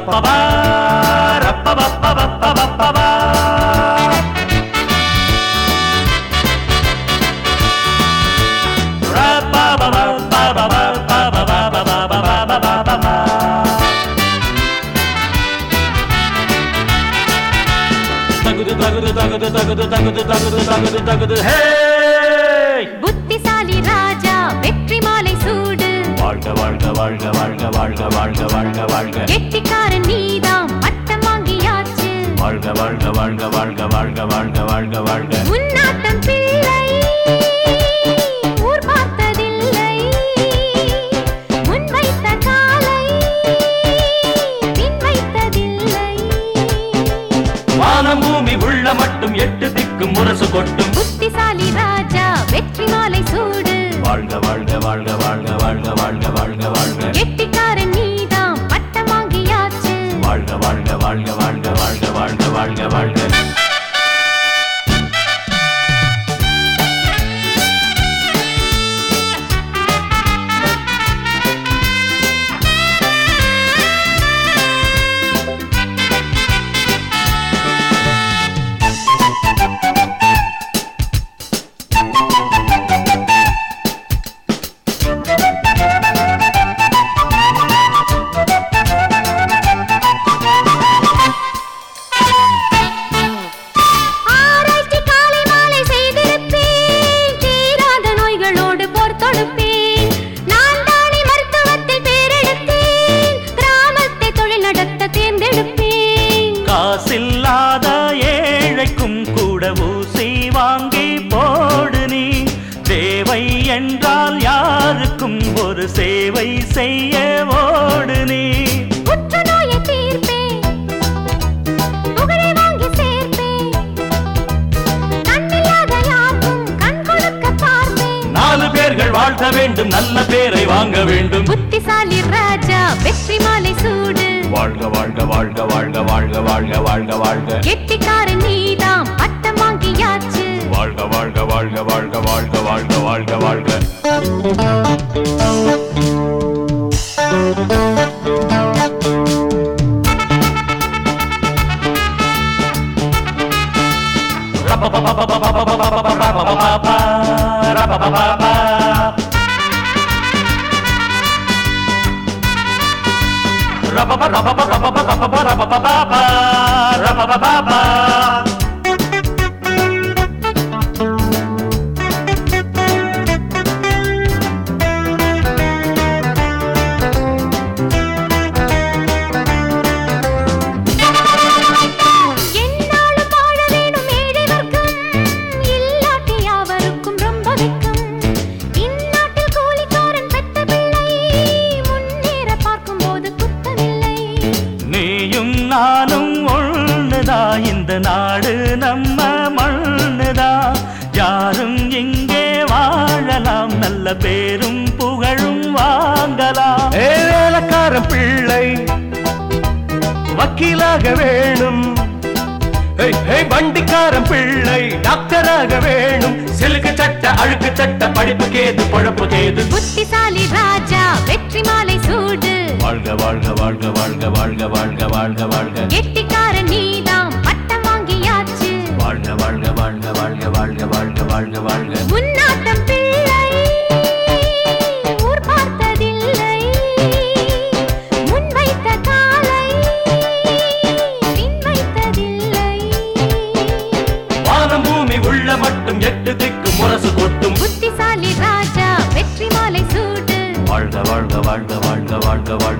ரப்பபா ரப்பபப்பபப்பபப்பபா தகுது தகுது தகுது தகுது தகுது தகுது தகுது தகுது ஹே புத்திசாலி ராஜா வெற்றி மாலை சூடு வாழ்க வாழ்க வாழ்க வாழ்க வாழ்க வாழ்க வாழ்க வாழ்க கெட்டிக்காரன் நீதாம் பட்டம் வாங்கியாச்சு வாழ்க வாழ்க வாழ்க வாழ்க வாழ்க வாழ்க வாழ்க வாழ்க உன்னாட்டம் பிள்ளை ஊர் பார்த்ததில்லை முன் வைத்த காலை பின் வைத்ததில்லை வானம் பூமி உள்ள மட்டும் எட்டு திக்கும் முரசு கொட்டும் புத்திசாலி ராஜா வெற்றி மாலை சூடு வாழ்க வாழ்க வாழ்க வாழ்க வாழ்க வாழ்க வாழ்க வாழ்க கெட்டிக்காரன் நீதாம் பட்டம் வாங்கியாச்சு வாழ்க வாழ்க வாழ்க வாழ்க வாழ்க வாழ்க வாழ்க வாழ்க ஆராய்ச்சி காலை மாலை செய்திருப்பேன் தீராத நோய்களோடு போர் தொடுப்பேன் நான் தானே மருத்துவத்தில் பேரெடுத்தேன் கிராமத்தை தொழில் நடத்த தேர்ந்தெடுப்பேன் காசில்லாத ஏழைக்கும் கூட ஊசி வாங்கி போடு நீ தேவை என்றால் யாருக்கும் ஒரு சேவை செய்ய ஓடு நீ புற்றுநோயை தீர்ப்பேன் புகழை வாங்கி சேர்ப்பேன் கண்ணில்லாத யாருக்கும் கண் கொடுக்க பார்ப்பேன் நாலு பேர்கள் வாழ்த்த வேண்டும் நல்ல பேரை வாங்க வேண்டும் புத்திசாலி ராஜா வெற்றி மாலை சூடு வாழ்க வாழ்க வாழ்க வாழ்க வாழ்க வாழ்க வாழ்க வாழ்க கெட்டிக்காரன் நீதாம் பட்டம் வாங்கியாச்சு வாழ்க வாழ்க வாழ்க வாழ்க வாழ்க வாழ்க வாழ்க வாழ்க என்னாலும் வாழ வேணும் ஏழை வர்க்கம் இல்லாட்டி யாவருக்கும் ரொம்ப வெட்கம் இந்நாட்டில் கூலிக்காரன் பெத்த பிள்ளை முன்னேற பார்க்கும்போது குத்தமில்லை நீயும் நானும் ஒண்ணுதா இந்த நாடு நம்ம மண்ணுதா யாரும் இங்கே வாழலாம் நல்ல பேரும் புகழும் வாங்கலாம் ஏ வேலைக்காரன் பிள்ளை வக்கீலாக வேணும் ஏய், ஏய், வண்டிக்காரன் பிள்ளை டாக்டராக வேணும் சிலுக்கு சட்ட அழுக்கு சட்ட படிப்புக்கு ஏது பொழப்புக்கு ஏது புத்திசாலி ராஜா வெற்றி மாலை சூடு வாழ்க வாழ்க வாழ்க வாழ்க வாழ்க வாழ்க வாழ்க வாழ்க கெட்டிக்காரன் நீதாம் பட்டம் வாங்கியாச்சு வாழ்க வாழ்க வாழ்க வாழ்க வாழ்க வாழ்க வாழ்க வாழ்க முன்னாட்டம் பிள்ளை ஊர் பார்த்ததில்லை முன் வைத்த காலை பின் வைத்ததில்லை வானம் பூமி உள்ள மட்டும் எட்டு திக்கு முரசு கொட்டும் புத்திசாலி ராஜா வெற்றி மாலை சூடு வாழ்க வாழ்க வாழ்க வாழ்க வாழ்க வாழ்க